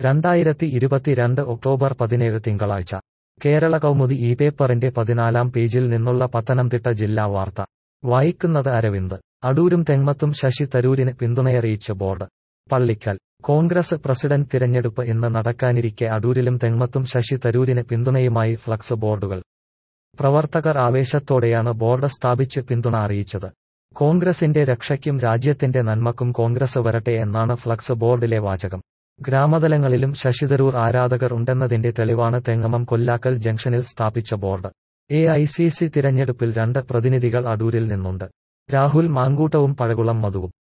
രണ്ടായിരത്തി ഇരുപത്തിരണ്ട് ഒക്ടോബർ പതിനേഴ് തിങ്കളാഴ്ച കേരള കൗമുദി ഈ പേപ്പറിന്റെ പതിനാലാം പേജിൽ നിന്നുള്ള പത്തനംതിട്ട ജില്ലാ വാർത്ത വായിക്കുന്നത് അരവിന്ദ് അടൂരും തെങ്മത്തും ശശി തരൂരിന് പിന്തുണയറിയിച്ച് ബോർഡ് പള്ളിക്കൽ കോൺഗ്രസ് പ്രസിഡന്റ് തിരഞ്ഞെടുപ്പ് ഇന്ന് നടക്കാനിരിക്കെ അടൂരിലും തെങ്മത്തും ശശി തരൂരിന് പിന്തുണയുമായി ഫ്ലക്സ് ബോർഡുകൾ പ്രവർത്തകർ ആവേശത്തോടെയാണ് ബോർഡ് സ്ഥാപിച്ച് പിന്തുണ അറിയിച്ചത് കോൺഗ്രസിന്റെ രക്ഷയ്ക്കും രാജ്യത്തിന്റെ നന്മക്കും കോൺഗ്രസ് വരട്ടെ എന്നാണ് ഫ്ലക്സ് ബോർഡിലെ വാചകം ഗ്രാമതലങ്ങളിലും ശശി തരൂർ ആരാധകർ ഉണ്ടെന്നതിന്റെ തെളിവാണ് തെങ്ങമം കൊല്ലാക്കൽ ജംഗ്ഷനിൽ സ്ഥാപിച്ച board A I C C തിരഞ്ഞെടുപ്പിൽ രണ്ട് പ്രതിനിധികൾ അടൂരിൽ നിന്നുണ്ട് രാഹുൽ മാങ്കൂട്ടവും പഴകുളം മധുവും